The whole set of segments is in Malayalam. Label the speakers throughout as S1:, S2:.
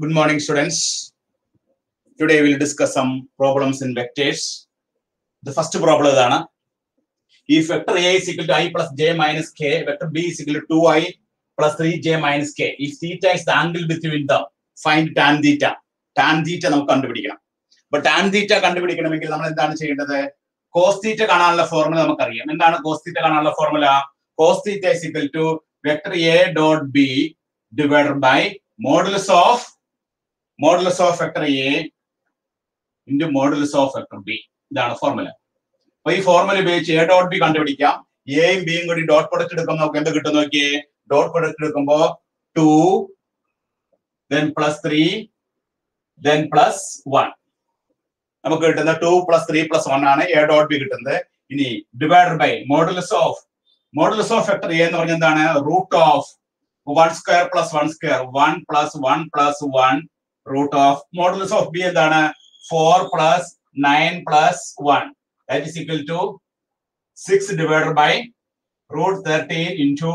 S1: Good morning, students. Today we'll discuss some problems in vectors. The first problem ഇതാണ് if vector A is equal to i plus j minus k, vector B is equal to 2i plus 3j minus k. If theta is the angle between them, find tan theta. Tan theta നമുക്ക് കണ്ടുപിടിക്കണം. അപ്പൊ tan theta കണ്ടുപിടിക്കണമെങ്കിൽ നമ്മൾ എന്താണ് ചെയ്യേണ്ടത് cos theta കാണാനുള്ള ഫോർമുല നമുക്കറിയാം. എന്താണ് cos theta കാണാനുള്ള formula? cos theta is equal to vector A dot B divided by modulus of modulus of vector A into modulus of vector B. ഇതാണ് ഫോർമുല. അപ്പൊ ഈ ഫോർമുല ഉപയോഗിച്ച് എ ഡോട്ട് ബി കണ്ടുപിടിക്കാം എയും ബിയും കൂടി ഡോട്ട് പ്രൊഡക്റ്റ് എടുക്കുമ്പോൾ നമുക്ക് എന്ത് കിട്ടും നോക്കിയേ ഡോട്ട് പ്രൊഡക്റ്റ് എടുക്കുമ്പോ two then plus three then plus one നമുക്ക് കിട്ടുന്ന two plus three plus one ആണ് എ ഡോട്ട് ബി കിട്ടുന്നത് ഇനി divided by modulus of modulus of factor A എന്ന് പറഞ്ഞ എന്താണ് root of one square plus one square one plus one plus one root of modulus of B എന്താണ് four plus nine plus one that is equal to 6 divided by root 13 into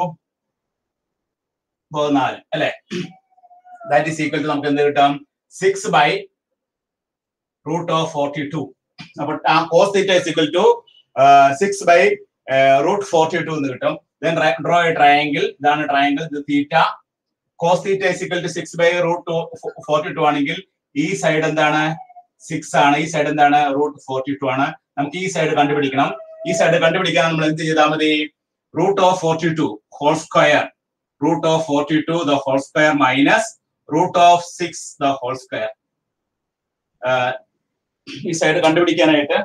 S1: പതിനാല് അല്ലെ ദാറ്റ് ഈസ് ഈക്വൽ ടു നമുക്ക് എന്ത് കിട്ടാം six by root of forty two അപ്പൊ cos theta is equal to six by root forty two എന്ന് കിട്ടും ദെൻ ഡ്രോ എ ട്രയാങ്കിൾ ഇതാണ് ട്രയാങ്കിൾ ഇത് theta cos theta is equal to six by root forty two ആണെങ്കിൽ ഈ സൈഡ് എന്താണ് സിക്സ് ആണ് ഈ സൈഡ് എന്താണ് റൂട്ട് ഫോർട്ടി ടു ആണ് നമുക്ക് ഈ സൈഡ് കണ്ടുപിടിക്കണം ഈ സൈഡ് കണ്ടുപിടിക്കാൻ നമ്മൾ എന്ത് ചെയ്താൽ മതി root of forty two whole square root of forty two the whole square minus root of six the whole square ഈ സൈഡ് കണ്ടുപിടിക്കാനായിട്ട്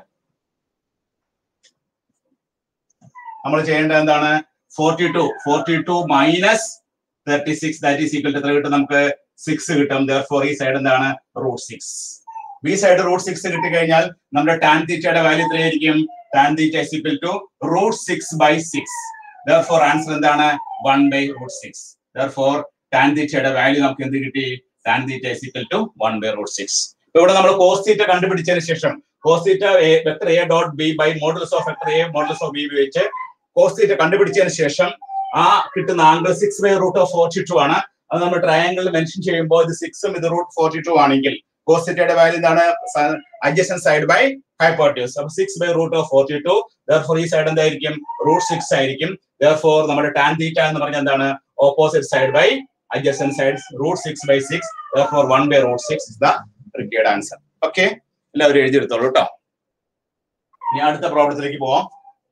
S1: നമ്മൾ ചെയ്യേണ്ടത് എന്താണ് forty two forty two minus thirty six that is equal to എത്ര കിട്ടും നമുക്ക് സിക്സ് കിട്ടും ഫോർ ഈ സൈഡ് എന്താണ് root six B side root six കിട്ടിക്കഴിഞ്ഞാൽ നമ്മുടെ ടാൻ തീറ്റയുടെ വാല്യൂ എത്രയായിരിക്കും tan theta is equal to root six by six for answer എന്താണ് one by root six for tan തീറ്റയുടെ വാല്യൂ നമുക്ക് എന്ത് കിട്ടി tan theta is equal to one by root six ഇവിടെ നമ്മൾ കോസ് തീറ്റ കണ്ടുപിടിച്ചതിന് ശേഷം cos theta vector A dot B by modulus of vector A modulus of B ഉപയോഗിച്ച് കോസ് തീറ്റ കണ്ടുപിടിച്ചതിന് ശേഷം ആ കിട്ടുന്ന angle six by root of forty two ആണ് അത് നമ്മൾ ട്രയാംഗിൾ മെൻഷൻ ചെയ്യുമ്പോൾ ഇത് സിക്സും ഇത് റൂട്ട് ഫോർട്ടി ടു ആണെങ്കിൽ cos theta വാല്യൂ എന്താണ് adjacent സൈഡ് ബൈ ഹൈപ്പോട്യൂസ് അപ്പൊ six by root of forty two therefore ഈ സൈഡ് എന്തായിരിക്കും റൂട്ട് സിക്സ് ആയിരിക്കും ദർഫോർ നമ്മുടെ ടാൻ തീറ്റ എന്ന് പറഞ്ഞ എന്താണ് opposite side by adjacent side root six by six therefore one by root six is the required answer okay എല്ലാവരും എഴുതിയെടുത്തോളൂ കേട്ടോ ഇനി അടുത്ത പ്രോബ്ലത്തിലേക്ക് പോവാം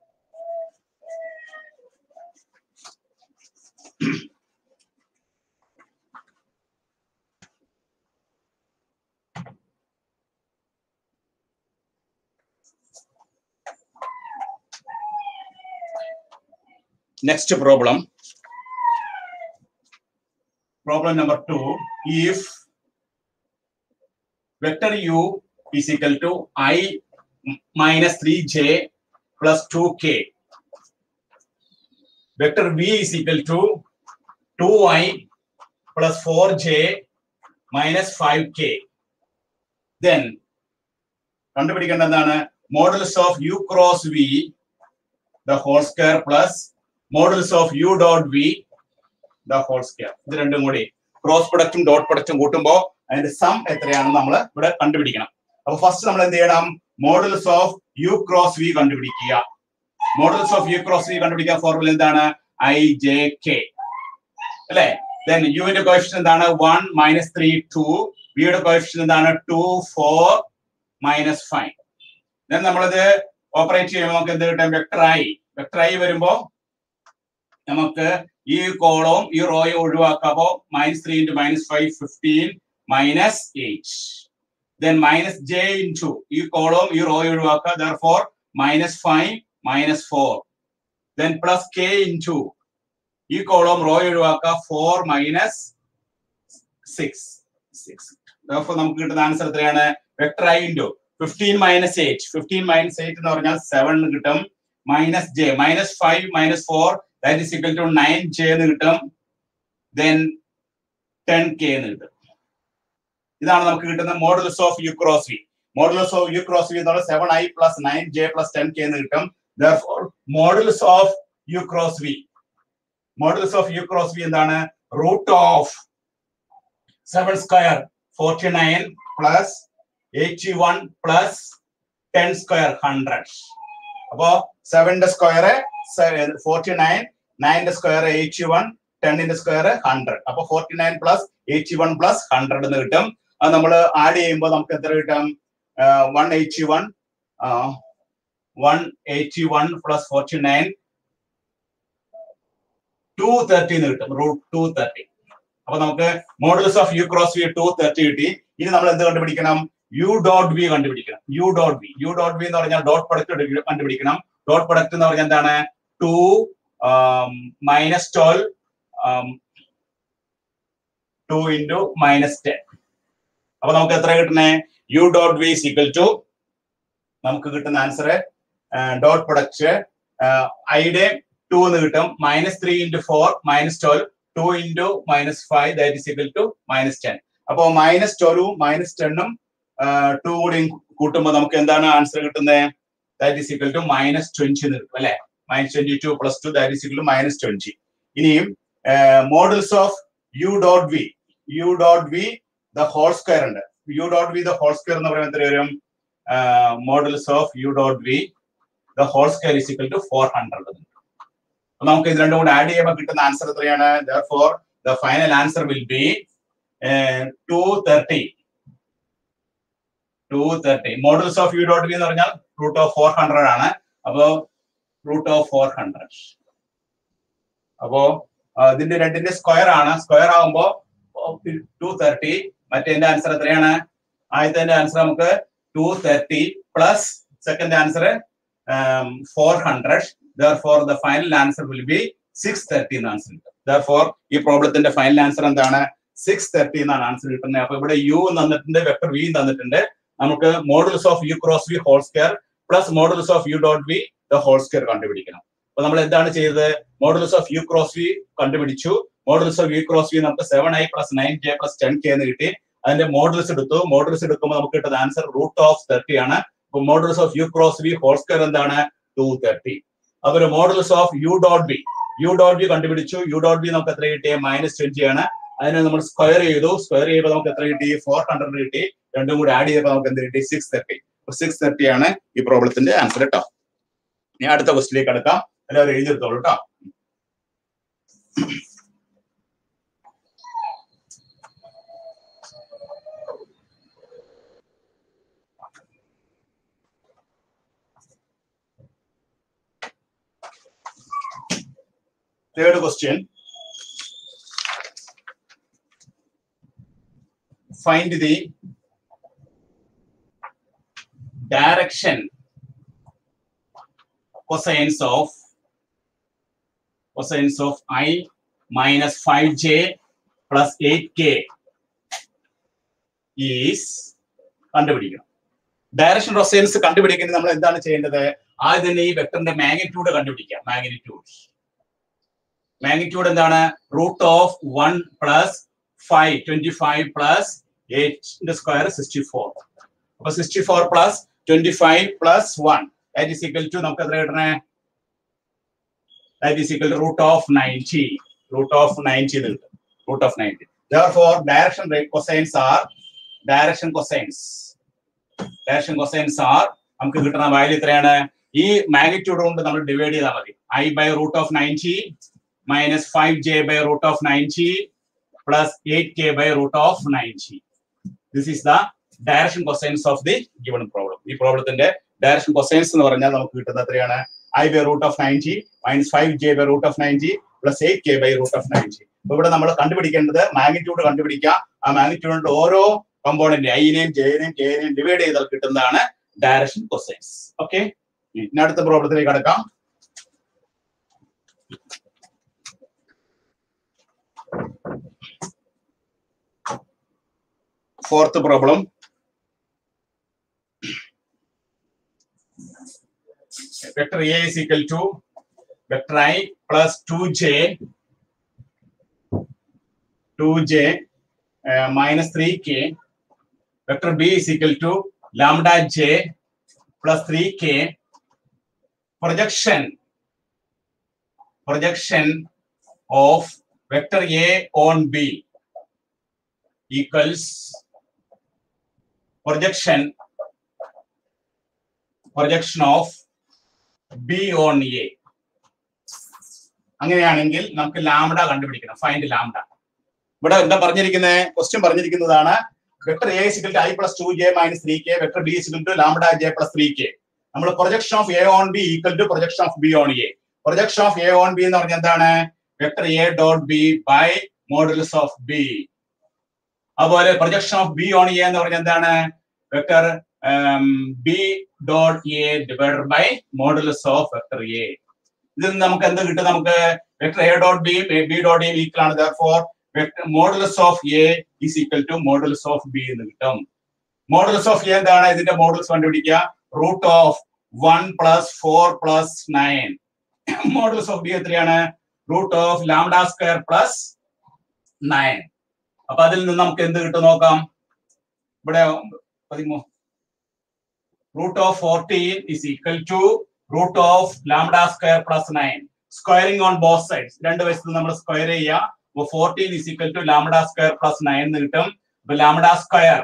S1: Next problem. Problem number two. If vector u is equal to i minus 3j plus 2k. Vector v is equal to 2i plus 4j minus 5k. Then കണ്ടുപിടിക്കേണ്ട എന്താണ് modulus of U cross V the whole square plus modulus of U dot V the whole square ഇത് രണ്ടും കൂടി ക്രോസ് പ്രൊഡക്റ്റും ഡോട്ട് പ്രൊഡക്റ്റും കൂട്ടുമ്പോൾ അതിന്റെ സം എത്രയാണെന്ന് നമ്മൾ ഇവിടെ കണ്ടുപിടിക്കണം അപ്പൊ ഫസ്റ്റ് നമ്മൾ എന്ത് ചെയ്യണം modulus of U cross V കണ്ടുപിടിക്കുക modulus of U cross V കണ്ടുപിടിക്കാൻ ഫോർമുല എന്താണ് ഐ ജെ കെ അല്ലെ ദെൻ യുവിന്റെ കോഫിഷ്യൻ എന്താണ് വൺ മൈനസ് ത്രീ ടു വിയുടെ കോഫിഷ്യൻ എന്താണ് two four minus five then നമ്മളിത് ഓപ്പറേറ്റ് ചെയ്യുമ്പോൾ നമുക്ക് എന്ത് കിട്ടും വെക്ടർ ഐ വെക്ടർ ഐ വരുമ്പോ നമുക്ക് ഈ കോളവും ഈ റോയും ഒഴിവാക്കാപ്പോ minus three into minus five fifteen minus eight then minus J into ഈ കോളവും ഈ റോയും ഒഴിവാക്കുക there four minus five minus four then plus K into ഈ കോളവും റോ ഒഴിവാക്കുക ഫോർ മൈനസ് സിക്സ് സിക്സ് നമുക്ക് കിട്ടുന്ന ആൻസർ എത്രയാണ് vector I into fifteen minus eight fifteen minus eight എന്ന് പറഞ്ഞാൽ സെവൻ കിട്ടും minus J minus five minus four that is equal to nine J എന്ന് കിട്ടും ദെൻ ടെൻ കെ എന്ന് കിട്ടും ഇതാണ് നമുക്ക് കിട്ടുന്ന modulus of U cross V modulus of U cross V എന്നുള്ള seven I plus nine J plus ten K എന്ന് കിട്ടും modulus of U cross V modulus of U cross V എന്താണ് root of seven square forty nine plus eighty one plus ten square hundred അപ്പോ സെവന്റെ സ്ക്വയർ ഫോർട്ടി നയൻ നയന്റെ സ്ക്വയർ എയ്റ്റി വൺ ടെന്നിന്റെ സ്ക്വയർ ഹൺഡ്രഡ് അപ്പൊ forty nine plus eighty one plus hundred എന്ന് കിട്ടും അത് നമ്മൾ ആഡ് ചെയ്യുമ്പോൾ നമുക്ക് എത്ര കിട്ടും one eighty one one eighty one plus forty nine two thirty എന്ന് കിട്ടും റൂട്ട് ടു തേർട്ടി അപ്പൊ നമുക്ക് modulus of U cross V two thirty കിട്ടി ഇനി നമ്മൾ എന്ത് കണ്ടുപിടിക്കണം യു ഡോട്ട് വി കണ്ടുപിടിക്കണം U dot V U dot V എന്ന് പറഞ്ഞാൽ ഡോട്ട് പ്രൊഡക്റ്റ് കണ്ടുപിടിക്കണം ഡോട്ട് പ്രൊഡക്റ്റ് എന്ന് പറഞ്ഞാൽ എന്താണ് two minus twelve two into minus ten അപ്പൊ നമുക്ക് എത്ര കിട്ടണേ U dot V equal to നമുക്ക് കിട്ടുന്ന ആൻസർ ഡോട്ട് പ്രൊഡക്റ്റ് ഐയുടെ ടു എന്ന് കിട്ടും minus three into four minus twelve two into minus five that is equal to minus ten അപ്പോ മൈനസ് ട്വൽവും മൈനസ് ടെണ്ണും ടു കൂടി കൂട്ടുമ്പോൾ നമുക്ക് എന്താണ് ആൻസർ കിട്ടുന്നത് that is equal to minus twenty എന്ന് കിട്ടും അല്ലെ minus twenty two plus two that is equal to minus twenty ഇനിയും modulus of U dot V U dot V the whole square ഉണ്ട് U dot V the whole square എന്ന് പറയുമ്പോൾ എത്ര വരും modulus of U dot V the whole square is equal to four hundred അപ്പൊ നമുക്ക് ഇത് രണ്ടും കൂടെ ആഡ് ചെയ്യുമ്പോൾ കിട്ടുന്ന ആൻസർ എത്രയാണ് for the final answer will be two thirty two thirty modulus of U dot V എന്ന് പറഞ്ഞാൽ റൂട്ട് ഓഫ് ഫോർ ഹൺഡ്രഡ് ആണ് അപ്പോ റൂട്ട് ഓഫ് ഫോർ ഹൺഡ്രഡ് അപ്പോ ഇതിന്റെ രണ്ടിന്റെ സ്ക്വയർ ആണ് സ്ക്വയർ ആകുമ്പോ ടു തേർട്ടി മറ്റേന്റെ ആൻസർ എത്രയാണ് ആദ്യത്തെ ആൻസർ നമുക്ക് two thirty plus second answer four hundred therefore the final answer will be six thirty എന്ന് ആൻസർ കിട്ടും ദർഫോർ ഈ പ്രോബ്ലത്തിന്റെ ഫൈനൽ ആൻസർ എന്താണ് സിക്സ് തേർട്ടി എന്നാണ് ആൻസർ കിട്ടുന്നത് അപ്പൊ ഇവിടെ യു തന്നിട്ടുണ്ട് വെക്ടർ വി തന്നിട്ടുണ്ട് നമുക്ക് modulus of U cross V whole square plus modulus of U dot V the whole square കണ്ടുപിടിക്കണം അപ്പൊ നമ്മൾ എന്താണ് ചെയ്തത് modulus of U cross V കണ്ടുപിടിച്ചു modulus of U cross V നമുക്ക് seven I plus nine J plus ten K എന്ന് കിട്ടി അതിന്റെ മോഡൽസ് എടുത്തു മോഡൽസ് എടുക്കുമ്പോൾ നമുക്ക് കിട്ടുന്ന ആൻസർ റൂട്ട് ഓഫ് തേർട്ടി ആണ് അപ്പൊ modulus of U cross V whole square എന്താണ് ടു തേർട്ടി അപ്പൊ modulus of U dot b u dot b കണ്ടുപിടിച്ചു യു ഡോട്ട് ബി നമുക്ക് എത്ര കിട്ടിയ മൈനസ് ട്വന്റി ആണ് അതിനെ നമ്മൾ സ്ക്വയർ ചെയ്തു സ്ക്വയർ ചെയ്യുമ്പോൾ നമുക്ക് എത്ര കിട്ടി ഫോർ ഹൺഡ്രഡ് കിട്ടി രണ്ടും കൂടി ആഡ് ചെയ്തപ്പോൾ നമുക്ക് എന്ത് കിട്ടി സിക്സ് തേർട്ടി സിക്സ് തേർട്ടി ആണ് ഈ പ്രോബ്ലത്തിന്റെ ആൻസർ കേട്ടോ ഇനി അടുത്ത ക്വസ്റ്റിലേക്ക് അടുക്കാം എല്ലാവരും എഴുതിയെടുത്തോളൂ കേട്ടോ Third question. Find the direction cosines of cosines of i minus 5j plus 8k is കണ്ടുപിടിക്കണം ഡയറക്ഷൻ കൊസൈൻസ് കണ്ടുപിടിക്കുന്നത് നമ്മൾ എന്താണ് ചെയ്യേണ്ടത് ആദ്യം തന്നെ ഈ വെക്ടറിന്റെ മാഗ്നിറ്റ്യൂഡ് കണ്ടുപിടിക്കാം മാഗ്നിറ്റ്യൂഡ് മാഗ്നിറ്റ്യൂഡ് എന്താണ് root of one plus five twenty five plus eight square sixty four അപ്പൊ sixty four plus twenty five plus one that is equal to നമുക്ക് എത്ര കിട്ടണേ that is equal to root of ninety root of ninety എന്ന് കിട്ടും root of ninety therefore direction cosines are direction cosines direction cosines are നമുക്ക് കിട്ടുന്ന വാല്യൂ എത്രയാണ് ഈ മാഗ്നിറ്റ്യൂഡ് കൊണ്ട് നമ്മൾ ഡിവൈഡ് ചെയ്താൽ മതി i by root of ninety minus 5j by root of 90 plus 8k by root of 90. This is the direction cosines of the given problem. ഈ പ്രോബ്ലത്തിന്റെ ഡയറക്ഷൻ കൊസൈൻസ് എന്ന് പറഞ്ഞാൽ നമുക്ക് കിട്ടുന്നത് എത്രയാണ് i by root of ninety minus five j by root of ninety plus eight k by root of ninety അപ്പൊ ഇവിടെ നമ്മൾ കണ്ടുപിടിക്കേണ്ടത് മാഗ്നിറ്റ്യൂഡ് കണ്ടുപിടിക്കാം ആ മാഗ്നിറ്റ്യൂഡിന്റെ ഓരോ കമ്പോണന്റ് ഐനെയും ജെനെയും കെനെയും ഡിവൈഡ് ചെയ്താൽ കിട്ടുന്നതാണ് ഡയറക്ഷൻ കൊസൈൻസ് ഓക്കെ ഇനി അടുത്ത പ്രോബ്ലത്തിലേക്ക് കടക്കാം fourth problem vector a is equal to vector i plus 2j 2j uh, minus 3k vector b is equal to lambda j plus 3k projection projection of vector a on b equals projection projection of b on a അങ്ങനെയാണെങ്കിൽ നമുക്ക് ലാംഡ കണ്ടുപിടിക്കണം ഫൈൻഡ് ലാംഡ ഇവിടെ എന്താ പറഞ്ഞിരിക്കുന്നത് ക്വസ്റ്റ്യൻ പറഞ്ഞിരിക്കുന്നതാണ് വെക്ടർ എ സിക്കൽ two i plus two j minus three k vector b സിക്കൽ two lambda j plus three k നമ്മൾ projection of a on b equal to projection of b on a projection of a on b എന്ന് പറഞ്ഞാൽ എന്താണ് vector A dot B by modulus of B അതുപോലെ projection of b on a എന്ന് പറഞ്ഞാൽ എന്താണ് vector b dot a divided by modulus of vector a ഇതിൽ നിന്ന് നമുക്ക് എന്ത് കിട്ടും നമുക്ക് vector A dot b b dot a equal ആണ് for modulus of a is equal to modulus of b എന്ന് കിട്ടും മോഡുലസ് ഓഫ് എ എന്താണ് ഇതിന്റെ മോഡുലസ് കണ്ടുപിടിക്കുക root of one plus four plus nine modulus of b എത്രയാണ് root of lambda square plus nine അപ്പൊ അതിൽ നിന്ന് നമുക്ക് എന്ത് കിട്ടും നോക്കാം ഇവിടെ പതിമൂ root of fourteen is equal to root of lambda square plus nine squaring on both sides രണ്ട് വശത്ത് നമ്മൾ സ്ക്വയർ ചെയ്യുക അപ്പൊ fourteen is equal to lambda square plus nine എന്ന് കിട്ടും അപ്പൊ lambda square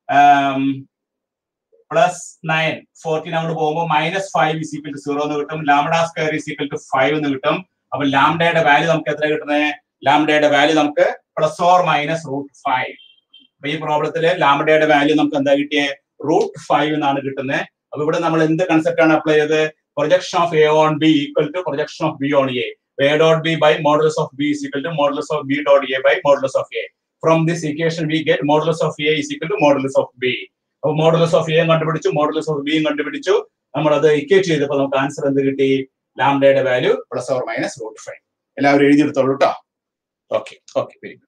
S1: plus nine fourteen അങ്ങോട്ട് പോകുമ്പോൾ minus five is equal to zero എന്ന് കിട്ടും lambda square is equal to five എന്ന് കിട്ടും അപ്പൊ ലാംഡയുടെ വാല്യൂ നമുക്ക് എത്ര കിട്ടുന്നത് ലാംഡയുടെ വാല്യൂ നമുക്ക് plus or minus root five അപ്പൊ ഈ പ്രോബ്ലത്തില് ലാംഡയുടെ വാല്യൂ നമുക്ക് എന്താ കിട്ടിയത് റൂട്ട് ഫൈവ് എന്നാണ് കിട്ടുന്നത് അപ്പൊ ഇവിടെ നമ്മൾ എന്ത് കൺസെപ്റ്റ് ആണ് അപ്ലൈ ചെയ്തത് projection of a on b equal to projection of b on a a dot B by modulus of b is equal to modulus of b dot a by modulus of a from this equation we get modulus of a is equal to modulus of b അപ്പൊ മോഡുലസ് ഓഫ് എയും കണ്ടുപിടിച്ചു മോഡുലസ് ഓഫ് ബിയും കണ്ടുപിടിച്ചു നമ്മൾ അത് ഇക്വേറ്റ് ചെയ്തപ്പോൾ നമുക്ക് ആൻസർ എന്ത് കിട്ടി ലാംഡയുടെ value plus or minus root five എല്ലാവരും എഴുതിയെടുത്തോളൂ കേട്ടോ ഓക്കെ ഓക്കെ വെരി ഗുഡ്